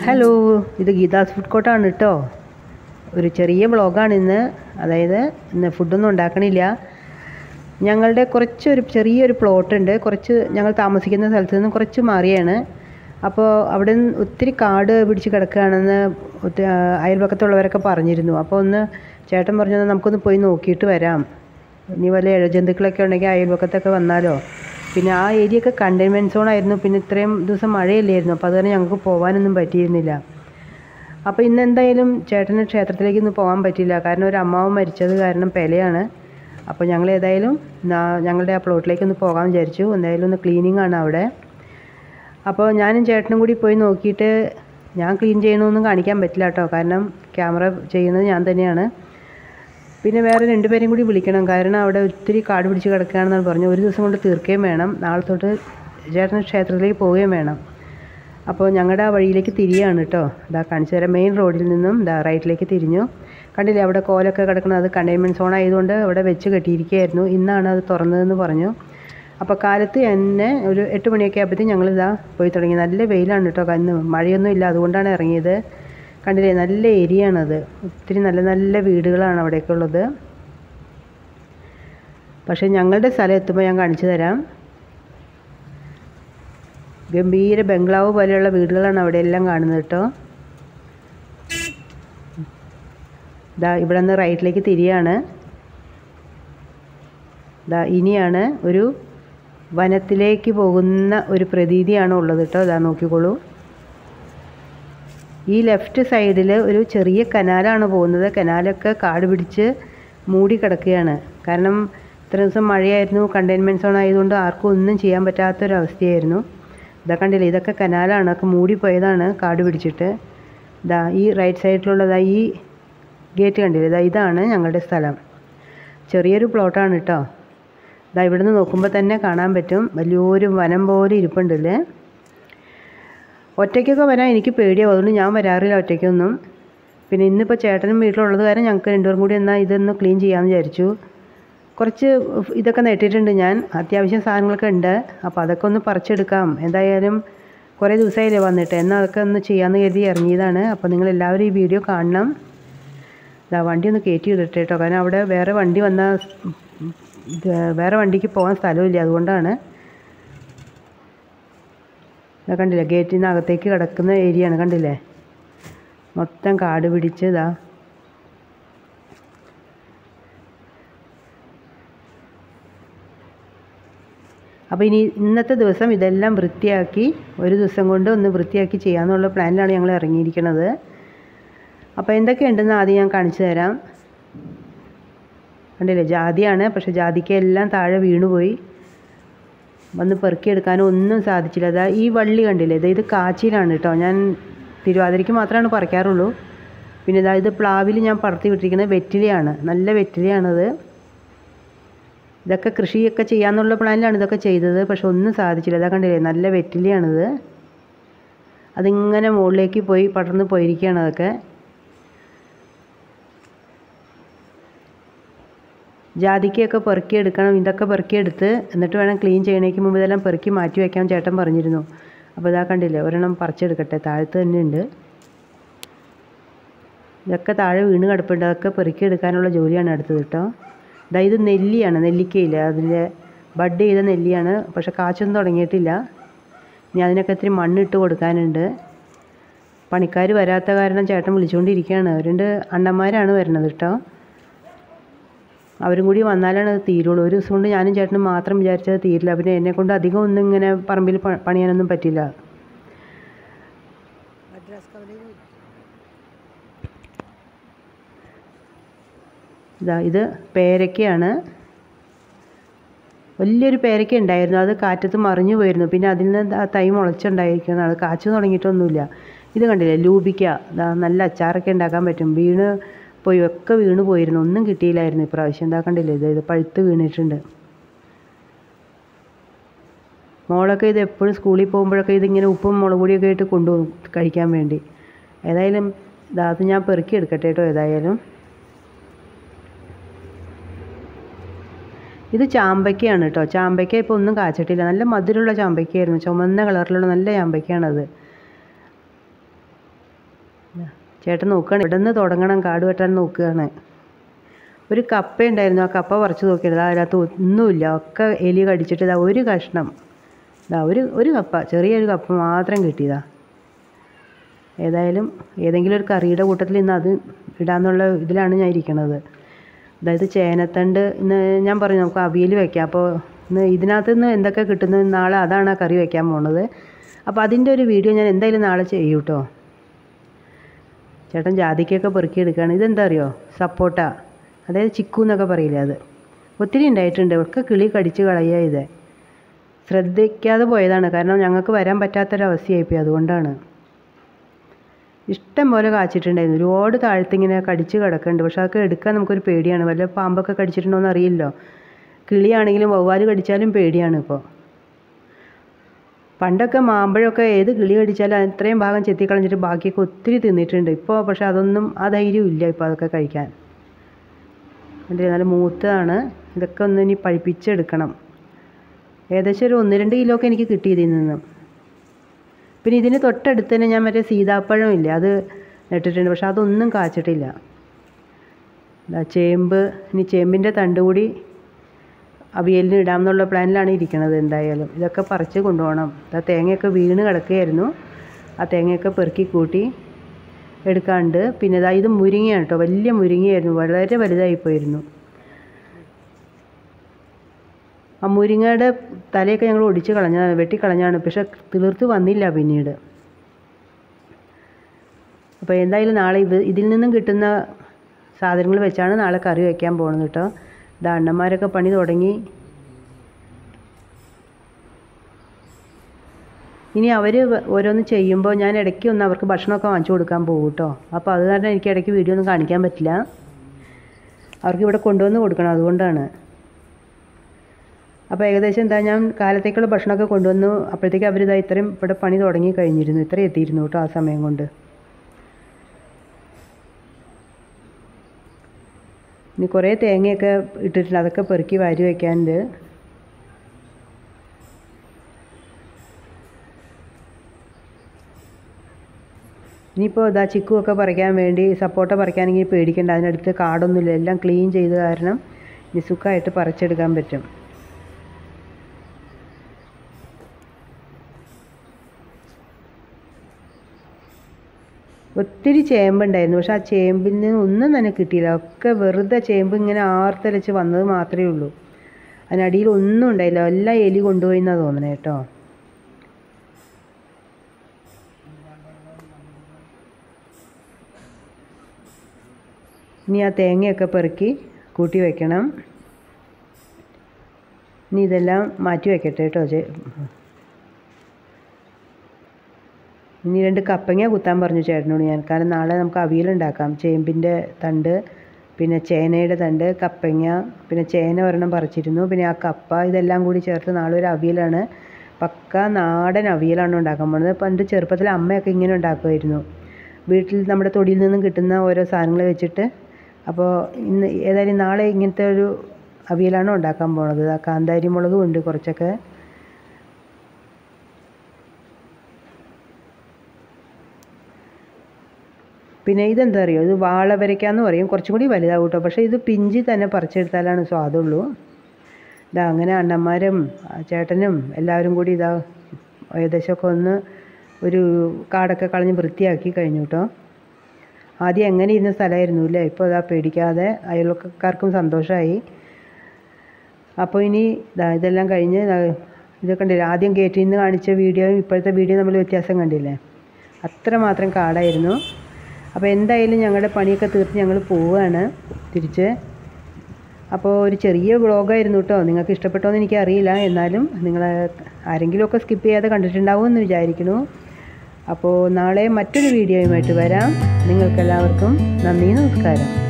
hello ഇത് Geetha's food കോർട്ടാണ് കേട്ടോ ഒരു ചെറിയ വ്ളോഗാണ് ഇന്ന് അതായത് ഇന്ന് ഫുഡൊന്നും ഉണ്ടാക്കണില്ല ഞങ്ങളുടെ കുറച്ചൊരു ചെറിയൊരു പ്ലോട്ട് ഉണ്ട് കുറച്ച് ഞങ്ങൾ താമസിക്കുന്ന സ്ഥലത്ത് നിന്ന് കുറച്ച് മാറിയാണ് അപ്പോൾ അവിടെ നിന്ന് ഒത്തിരി കാട് പിടിച്ച് കിടക്കുകയാണെന്ന് ഒത്തി- ആ, അയൽപക്കത്തുള്ളവരൊക്കെ പറഞ്ഞിരുന്നു അപ്പോൾ ഒന്ന് ചേട്ടൻ പറഞ്ഞത് നമുക്കൊന്ന് പോയി നോക്കിയിട്ട് വരാം ഇനി വല്ല ഇഴജന്തുക്കളൊക്കെ ഉണ്ടെങ്കിൽ അയൽപക്കത്തൊക്കെ വന്നാലോ പിന്നെ ആ ഏരിയ ഒക്കെ കണ്ടെയ്ൻമെൻറ്റ് സോൺ ആയിരുന്നു പിന്നെ ഇത്രയും ദിവസം മഴയല്ലായിരുന്നു അപ്പോൾ അതുകാരണം ഞങ്ങൾക്ക് പോകാനൊന്നും പറ്റിയിരുന്നില്ല അപ്പോൾ ഇന്ന് എന്തായാലും ചേട്ടന് ക്ഷേത്രത്തിലേക്ക് ഇന്ന് പോകാൻ പറ്റില്ല കാരണം ഒരു അമ്മാവ് മരിച്ചത് കാരണം പെലയാണ് അപ്പോൾ ഞങ്ങൾ ഏതായാലും നാ- ഞങ്ങളുടെ ആ പ്ലോട്ടിലേക്ക് ഒന്ന് പോകാൻ വിചാരിച്ചു എന്തായാലും ഒന്ന് ക്ലീനിങ് ആണ് അവിടെ അപ്പോൾ ഞാനും ചേട്ടനും കൂടി പോയി നോക്കിയിട്ട് ഞാൻ ക്ലീൻ ചെയ്യണമെന്നും കാണിക്കാൻ പറ്റില്ല കേട്ടോ കാരണം ക്യാമറ ചെയ്യുന്നത് ഞാൻ തന്നെയാണ് പിന്നെ വേറെ രണ്ടുപേരെയും കൂടി വിളിക്കണം കാരണം അവിടെ ഒത്തിരി കാട് പിടിച്ച് കിടക്കുകയാണെന്നാണ് പറഞ്ഞു ഒരു ദിവസം കൊണ്ട് തീർക്കുകയും വേണം നാളെ തൊട്ട് ചേട്ടൻ ക്ഷേത്രത്തിലേക്ക് പോവുകയും വേണം അപ്പോൾ ഞങ്ങളുടെ ആ വഴിയിലേക്ക് തിരിയാണ് കേട്ടോ ഇതാ കാണിച്ചു തരാം മെയിൻ റോഡിൽ നിന്നും ഇതാ റൈറ്റിലേക്ക് തിരിഞ്ഞു കണ്ടില്ലേ അവിടെ കോലൊക്കെ കിടക്കുന്നത് അത് കണ്ടെയ്ൻമെൻറ്റ് സോൺ ആയതുകൊണ്ട് അവിടെ വെച്ച് കെട്ടിയിരിക്കുകയായിരുന്നു ഇന്നാണ് അത് തുറന്നതെന്ന് പറഞ്ഞു അപ്പോൾ കാലത്ത് തന്നെ ഒരു എട്ട് മണിയൊക്കെ ആയപ്പോഴത്തേക്കും ഞങ്ങൾ ഇതാ പോയി തുടങ്ങി നല്ല വെയിലാണ് കേട്ടോ ഇന്ന് മഴയൊന്നും ഇല്ല അതുകൊണ്ടാണ് ഇറങ്ങിയത് കണ്ടില്ലേ നല്ല ഏരിയ ആണത് ഒത്തിരി നല്ല നല്ല വീടുകളാണ് അവിടെയൊക്കെ ഉള്ളത് പക്ഷേ ഞങ്ങളുടെ സ്ഥലം എത്തുമ്പോൾ ഞാൻ കാണിച്ചു തരാം ഗംഭീര ബംഗ്ലാവ് പോലെയുള്ള വീടുകളാണ് അവിടെ എല്ലാം കാണുന്നത് കേട്ടോ ദാ ഇവിടെ നിന്ന് റൈറ്റിലേക്ക് തിരിയാണ് ദാ ഇനിയാണ് ഒരു വനത്തിലേക്ക് പോകുന്ന ഒരു പ്രതീതിയാണ് ഉള്ളത് കേട്ടോ ഇതാ നോക്കിക്കോളൂ ഈ ലെഫ്റ്റ് സൈഡിൽ ഒരു ചെറിയ കനാലാണ് പോകുന്നത് കനാലൊക്കെ കാട് പിടിച്ച് മൂടി കിടക്കുകയാണ് കാരണം ഇത്ര ദിവസം മഴയായിരുന്നു കണ്ടെയ്ൻമെൻറ്റ് സോൺ ആയതുകൊണ്ട് ആർക്കും ഒന്നും ചെയ്യാൻ പറ്റാത്തൊരവസ്ഥയായിരുന്നു ഇതാ കണ്ടില്ലേ ഇതൊക്കെ കനാലാണ് ഒക്കെ മൂടിപ്പോയതാണ് കാട് പിടിച്ചിട്ട് ഇതാ ഈ റൈറ്റ് സൈഡിലുള്ളതാ ഈ ഗേറ്റ് കണ്ടില്ലേ ഇതാ ഇതാണ് ഞങ്ങളുടെ സ്ഥലം ചെറിയൊരു പ്ലോട്ടാണ് കേട്ടോ ഇതാ ഇവിടുന്ന് നോക്കുമ്പോൾ തന്നെ കാണാൻ പറ്റും വലിയൊരു വനം പോലെ ഇരിപ്പുണ്ടല്ലേ ഒറ്റയ്ക്കൊക്കെ വരാൻ എനിക്ക് പേടിയാവും അതുകൊണ്ട് ഞാൻ വരാറില്ല ഒറ്റയ്ക്കൊന്നും പിന്നെ ഇന്നിപ്പോൾ ചേട്ടനും വീട്ടിലുള്ളത് കാരണം ഞങ്ങൾക്ക് രണ്ടുപേരും കൂടി എന്നാൽ ഇതൊന്ന് ക്ലീൻ ചെയ്യാമെന്ന് വിചാരിച്ചു കുറച്ച് ഇതൊക്കെ നട്ടിട്ടുണ്ട് ഞാൻ അത്യാവശ്യം സാധനങ്ങളൊക്കെ ഉണ്ട് അപ്പോൾ അതൊക്കെ ഒന്ന് പറിച്ചെടുക്കാം എന്തായാലും കുറേ ദിവസമായില്ലേ വന്നിട്ട് എന്നാൽ അതൊക്കെ ഒന്ന് ചെയ്യാമെന്ന് കരുതി ഇറങ്ങിയതാണ് അപ്പോൾ നിങ്ങൾ എല്ലാവരും ഈ വീഡിയോ കാണണം ഇതാ വണ്ടി ഒന്ന് കയറ്റി ഇടട്ടെ കേട്ടോ കാരണം അവിടെ വേറെ വണ്ടി വന്നാൽ ഇത് വേറെ വണ്ടിക്ക് പോകാൻ സ്ഥലമില്ല അതുകൊണ്ടാണ് ഇതാ കണ്ടില്ലേ ഗേറ്റിൽ നിന്ന് അകത്തേക്ക് കിടക്കുന്ന ഏരിയ ആണ് കണ്ടില്ലേ മൊത്തം കാട് പിടിച്ച് ഇതാ അപ്പോൾ ഇനി ഇന്നത്തെ ദിവസം ഇതെല്ലാം വൃത്തിയാക്കി ഒരു ദിവസം കൊണ്ട് ഒന്ന് വൃത്തിയാക്കി ചെയ്യാമെന്നുള്ള പ്ലാനിലാണ് ഞങ്ങൾ ഇറങ്ങിയിരിക്കുന്നത് അപ്പോൾ എന്തൊക്കെയുണ്ടെന്ന് ആദ്യം ഞാൻ കാണിച്ചു തരാം കണ്ടില്ലേ ജാതിയാണ് പക്ഷേ ജാതിക്കെല്ലാം താഴെ വീണുപോയി വന്ന് പെറുക്കിയെടുക്കാനും ഒന്നും സാധിച്ചില്ല അതാ ഈ വള്ളി കണ്ടില്ലേ ഇത് ഇത് കാച്ചിലാണ് കേട്ടോ ഞാൻ തിരുവാതിരയ്ക്ക് മാത്രമാണ് പറിക്കാറുള്ളൂ പിന്നെ ഇതാ ഇത് പ്ലാവിൽ ഞാൻ പടർത്തി വിട്ടിരിക്കുന്നത് വെറ്റിലയാണ് നല്ല വെറ്റിലയാണത് ഇതൊക്കെ കൃഷിയൊക്കെ ചെയ്യാമെന്നുള്ള പ്ലാനിലാണ് ഇതൊക്കെ ചെയ്തത് പക്ഷെ ഒന്നും സാധിച്ചില്ല ഇതാ കണ്ടില്ലേ നല്ല വെറ്റിലയാണിത് അതിങ്ങനെ മുകളിലേക്ക് പോയി പടർന്ന് പോയിരിക്കുകയാണ് അതൊക്കെ ജാതിക്കയൊക്കെ പെറുക്കിയെടുക്കണം ഇതൊക്കെ പെറുക്കിയെടുത്ത് എന്നിട്ട് വേണം ക്ലീൻ ചെയ്യണേക്ക് മുമ്പ് ഇതെല്ലാം പെറുക്കി മാറ്റി വയ്ക്കാൻ ചേട്ടൻ പറഞ്ഞിരുന്നു അപ്പോൾ ഇതാ കണ്ടില്ലേ ഒരെണ്ണം പറിച്ചെടുക്കട്ടെ താഴത്ത് തന്നെ ഉണ്ട് ഇതൊക്കെ താഴെ വീണ് കിടപ്പുണ്ട് അതൊക്കെ പെറുക്കിയെടുക്കാനുള്ള ജോലിയാണ് അടുത്തത് കേട്ടോ ഇതാ ഇത് നെല്ലിയാണ് നെല്ലിക്കയില്ല അതിൻ്റെ ബഡ് ചെയ്ത നെല്ലിയാണ് പക്ഷെ കാച്ചൊന്നും തുടങ്ങിയിട്ടില്ല ഇനി അതിനൊക്കെ ഇത്തിരി മണ്ണിട്ട് കൊടുക്കാനുണ്ട് പണിക്കാർ വരാത്ത കാരണം ചേട്ടൻ വിളിച്ചുകൊണ്ടിരിക്കുകയാണ് അവരുണ്ട് അണ്ണന്മാരാണ് വരുന്നത് കേട്ടോ അവരും കൂടി വന്നാലാണ് അത് തീരുള്ളൂ ഒരു ദിവസം കൊണ്ട് ഞാനും ചേട്ടനും മാത്രം വിചാരിച്ചത് തീരില്ല പിന്നെ എന്നെ കൊണ്ട് അധികം ഒന്നും ഇങ്ങനെ പറമ്പിൽ പ- പണിയാനൊന്നും പറ്റില്ല ഇതാ ഇത് പേരയ്ക്കയാണ് വലിയൊരു പേരയ്ക്ക ഉണ്ടായിരുന്നു അത് കാറ്റത്ത് മറിഞ്ഞു പോയിരുന്നു പിന്നെ അതിൽ നിന്ന് ആ തൈ മുളച്ചുണ്ടായിരിക്കണം അത് കാച്ചു തുടങ്ങിയിട്ടൊന്നുമില്ല ഇത് കണ്ടില്ലേ ലൂബിക്ക ഇതാ നല്ല അച്ചാറൊക്കെ ഉണ്ടാക്കാൻ പറ്റും വീണ് പോയി ഒക്കെ വീണ് പോയിരുന്നു ഒന്നും കിട്ടിയില്ലായിരുന്നു ഇപ്രാവശ്യം എന്താ കണ്ടില്ലേ ഇത് ഇത് പഴുത്ത് വീണിട്ടുണ്ട് മോളൊക്കെ ഇത് എപ്പോഴും സ്കൂളിൽ പോകുമ്പോഴൊക്കെ ഇതിങ്ങനെ ഉപ്പും മുളക് പൊടിയൊക്കെ ആയിട്ട് കൊണ്ടുപോകും കഴിക്കാൻ വേണ്ടി ഏതായാലും ഇതാ അത് ഞാൻ പെറുക്കി എടുക്കട്ടെ കേട്ടോ ഏതായാലും ഇത് ചാമ്പയ്ക്കയാണ് കേട്ടോ ചാമ്പയ്ക്ക ഇപ്പോൾ ഒന്നും കാച്ചിട്ടില്ല നല്ല മധുരമുള്ള ചാമ്പയ്ക്കയായിരുന്നു ചുമന്ന കളറിലുള്ള നല്ല ചാമ്പയ്ക്കയാണത് ചേട്ടൻ നോക്കുകയാണ് ഇവിടെ നിന്ന് തുടങ്ങണം കാട് വെട്ടാൻ നോക്കുകയാണ് ഒരു കപ്പ ഉണ്ടായിരുന്നു ആ കപ്പ പറിച്ച് നോക്കിയത് അതിനകത്ത് ഒന്നുമില്ല ഒക്കെ എലി കടിച്ചിട്ട് ഇതാ ഒരു കഷ്ണം ഇതാ ഒരു ഒരു കപ്പ ചെറിയൊരു കപ്പ മാത്രം കിട്ടിയതാ ഏതായാലും ഏതെങ്കിലും ഒരു കറിയുടെ കൂട്ടത്തിൽ ഇന്ന് അത് ഇടാന്നുള്ള ഇതിലാണ് ഞാൻ ഇരിക്കണത് അതായത് ചേനത്തണ്ട് ഇന്ന് ഞാൻ പറഞ്ഞു നമുക്ക് അവിയൽ വെക്കാം അപ്പോൾ ഇന്ന് ഇതിനകത്ത് നിന്ന് എന്തൊക്കെ കിട്ടുന്നു നാളെ അതാണ് ആ കറി വെക്കാൻ പോണത് അപ്പോൾ അതിൻ്റെ ഒരു വീഡിയോ ഞാൻ എന്തായാലും നാളെ ചെയ്യും കേട്ടോ ചേട്ടൻ ജാതിക്കൊക്കെ പെറുക്കിയെടുക്കുകയാണ് ഇതെന്താ അറിയോ സപ്പോട്ട അതായത് ചിക്കു എന്നൊക്കെ പറയില്ലേ അത് ഒത്തിരി ഉണ്ടായിട്ടുണ്ട് ഒക്കെ കിളി കടിച്ച് കളയുക ഇത് ശ്രദ്ധിക്കാതെ പോയതാണ് കാരണം ഞങ്ങൾക്ക് വരാൻ പറ്റാത്തൊരവസ്ഥയായിപ്പോയി അതുകൊണ്ടാണ് ഇഷ്ടം പോലെ കാച്ചിട്ടുണ്ടായിരുന്നു ഒരുപാട് താഴത്തിങ്ങനെ കടിച്ച് കിടക്കുന്നുണ്ട് പക്ഷെ അതൊക്കെ എടുക്കാൻ നമുക്കൊരു പേടിയാണ് വല്ല പാമ്പൊക്കെ കടിച്ചിട്ടുണ്ടോ എന്ന് അറിയില്ലല്ലോ കിളിയാണെങ്കിലും വവ്വാല് കടിച്ചാലും പേടിയാണ് ഇപ്പോൾ പണ്ടൊക്കെ മാമ്പഴമൊക്കെ ഏത് കിളി കടിച്ചാലും അത്രയും ഭാഗം ചെത്തിക്കളഞ്ഞിട്ട് ബാക്കിയൊക്കെ ഒത്തിരി തിന്നിട്ടുണ്ട് ഇപ്പോൾ പക്ഷെ അതൊന്നും ആ ധൈര്യം ഇല്ല ഇപ്പോൾ അതൊക്കെ കഴിക്കാൻ കണ്ടില്ലേ നല്ല മൂത്തതാണ് ഇതൊക്കെ ഒന്ന് ഇനി പഴിപ്പിച്ചെടുക്കണം ഏകദേശം ഒരു ഒന്ന് രണ്ട് കിലോ ഒക്കെ എനിക്ക് കിട്ടി ഇതിൽ നിന്നും പിന്നെ ഇതിന് തൊട്ടടുത്ത് തന്നെ ഞാൻ മറ്റേ സീതാപ്പഴം ഇല്ലേ അത് നട്ടിട്ടുണ്ട് പക്ഷെ അതൊന്നും കാച്ചിട്ടില്ല ദാ ചേമ്പ് ഇനി ചേമ്പിൻ്റെ തണ്ട് കൂടി അവിയലിന് ഇടാമെന്നുള്ള പ്ലാനിലാണ് ഇരിക്കുന്നത് എന്തായാലും ഇതൊക്കെ പറിച്ച് കൊണ്ടുപോകണം ആ തേങ്ങയൊക്കെ വീണ് കിടക്കുകയായിരുന്നു ആ തേങ്ങയൊക്കെ പെറുക്കി കൂട്ടി എടുക്കാണ്ട് പിന്നെ ഇതാ ഇത് മുരിങ്ങയാണ് കേട്ടോ വലിയ മുരിങ്ങയായിരുന്നു വളരെ വലുതായിപ്പോയിരുന്നു ആ മുരിങ്ങയുടെ തലയൊക്കെ ഞങ്ങൾ ഒടിച്ച് കളഞ്ഞതാണ് വെട്ടിക്കളഞ്ഞാണ് പക്ഷെ തീർത്ത് വന്നില്ല പിന്നീട് അപ്പോൾ എന്തായാലും നാളെ ഇത് ഇതിൽ നിന്നും കിട്ടുന്ന സാധനങ്ങൾ വെച്ചാണ് നാളെ കറി വയ്ക്കാൻ പോകുന്നത് കേട്ടോ ഇതാ അണ്ണന്മാരൊക്കെ പണി തുടങ്ങി ഇനി അവർ ഓരോന്ന് ചെയ്യുമ്പോൾ ഞാൻ ഇടയ്ക്ക് ഒന്ന് അവർക്ക് ഭക്ഷണമൊക്കെ വാങ്ങിച്ചു കൊടുക്കാൻ പോകും കേട്ടോ അപ്പോൾ അത് കാരണം എനിക്ക് ഇടയ്ക്ക് വീഡിയോ ഒന്നും കാണിക്കാൻ പറ്റില്ല അവർക്ക് ഇവിടെ കൊണ്ടുവന്ന് കൊടുക്കണം അതുകൊണ്ടാണ് അപ്പോൾ ഏകദേശം എന്താ ഞാൻ കാലത്തേക്കുള്ള ഭക്ഷണമൊക്കെ കൊണ്ടുവന്നു അപ്പോഴത്തേക്ക് അവരിതാ ഇത്രയും ഇവിടെ പണി തുടങ്ങി കഴിഞ്ഞിരുന്നു ഇത്രയും എത്തിയിരുന്നു കേട്ടോ ആ സമയം കൊണ്ട് ഇനി കുറേ തേങ്ങയൊക്കെ ഇട്ടിട്ടുണ്ട് അതൊക്കെ പെറുക്കി വാരി വയ്ക്കാനുണ്ട് ഇനിയിപ്പോൾ ഇതാ ചിക്കുവൊക്കെ പറിക്കാൻ വേണ്ടി സപ്പോട്ട പറിക്കാനെങ്കിൽ പേടിക്കേണ്ട അതിനടുത്ത് കാടൊന്നുമില്ല എല്ലാം ക്ലീൻ ചെയ്ത് കാരണം ഇനി സുഖമായിട്ട് പറിച്ചെടുക്കാൻ പറ്റും ഒത്തിരി ചേമ്പുണ്ടായിരുന്നു പക്ഷെ ആ ചേമ്പിൽ നിന്ന് ഒന്നും തന്നെ കിട്ടിയില്ല ഒക്കെ വെറുതെ ചേമ്പ് ഇങ്ങനെ ആർത്തലച്ച് വന്നത് മാത്രമേ ഉള്ളൂ അതിനടിയിൽ ഒന്നും ഉണ്ടായില്ല എല്ലാം എലി കൊണ്ടുപോയി എന്നാണ് തോന്നണേ കേട്ടോ ഇനി ആ തേങ്ങയൊക്കെ പെറുക്കി കൂട്ടി വെക്കണം ഇനി ഇതെല്ലാം മാറ്റി വെക്കട്ടെ കേട്ടോ ചേ ഇനി രണ്ട് കപ്പങ്ങ കുത്താൻ പറഞ്ഞു ചേട്ടനോട് ഞാൻ കാരണം നാളെ നമുക്ക് അവിയലുണ്ടാക്കാം ചേമ്പിൻ്റെ തണ്ട് പിന്നെ ചേനയുടെ തണ്ട് കപ്പങ്ങ പിന്നെ ചേന ഒരെണ്ണം പറിച്ചിരുന്നു പിന്നെ ആ കപ്പ ഇതെല്ലാം കൂടി ചേർത്ത് നാളെ ഒരു അവിയലാണ് പക്ക നാടൻ അവിയലാണ് ഉണ്ടാക്കാൻ പോകുന്നത് പണ്ട് ചെറുപ്പത്തിൽ അമ്മയൊക്കെ ഇങ്ങനെ ഉണ്ടാക്കുമായിരുന്നു വീട്ടിൽ നമ്മുടെ തൊടിയിൽ നിന്നും കിട്ടുന്ന ഓരോ സാധനങ്ങൾ വെച്ചിട്ട് അപ്പോൾ ഇന്ന് ഏതായാലും നാളെ ഇങ്ങനത്തെ ഒരു അവിയലാണ് ഉണ്ടാക്കാൻ പോണത് ആ കാന്താരി മുളകും ഉണ്ട് കുറച്ചൊക്കെ പിന്നെ ഇതെന്താ അറിയോ ഇത് വാളവരയ്ക്കാന്ന് പറയും കുറച്ചും കൂടി വലുതാവും കേട്ടോ പക്ഷേ ഇത് പിഞ്ചി തന്നെ പറിച്ചെടുത്താലാണ് സ്വാദുള്ളൂ ഇതാ അങ്ങനെ അണ്ണന്മാരും ആ ചേട്ടനും എല്ലാവരും കൂടി ഇതാ ഏകദേശമൊക്കെ ഒന്ന് ഒരു കാടൊക്കെ കളഞ്ഞ് വൃത്തിയാക്കി കഴിഞ്ഞു കേട്ടോ ആദ്യം എങ്ങനെ ഇരുന്ന സ്ഥലമായിരുന്നു അല്ലേ ഇപ്പോൾ ഇതാ പേടിക്കാതെ അയൽവക്കക്കാർക്കും സന്തോഷമായി അപ്പോൾ ഇനി ഇതാ ഇതെല്ലാം കഴിഞ്ഞ് ദാ ഇതൊക്കെ കണ്ടില്ലേ ആദ്യം ഗേറ്റിൽ നിന്ന് കാണിച്ച വീഡിയോയും ഇപ്പോഴത്തെ വീഡിയോ തമ്മിൽ വ്യത്യാസം കണ്ടില്ലേ അത്രമാത്രം കാടായിരുന്നു അപ്പോൾ എന്തായാലും ഞങ്ങളുടെ പണിയൊക്കെ തീർത്ത് ഞങ്ങൾ പോവുകയാണ് തിരിച്ച് അപ്പോൾ ഒരു ചെറിയ വ്ളോഗായിരുന്നു കേട്ടോ നിങ്ങൾക്ക് ഇഷ്ടപ്പെട്ടോ എന്ന് എനിക്കറിയില്ല എന്നാലും നിങ്ങൾ ആരെങ്കിലുമൊക്കെ സ്കിപ്പ് ചെയ്യാതെ കണ്ടിട്ടുണ്ടാവുമെന്ന് വിചാരിക്കുന്നു അപ്പോൾ നാളെ മറ്റൊരു വീഡിയോയുമായിട്ട് വരാം നിങ്ങൾക്കെല്ലാവർക്കും നന്ദി നമസ്കാരം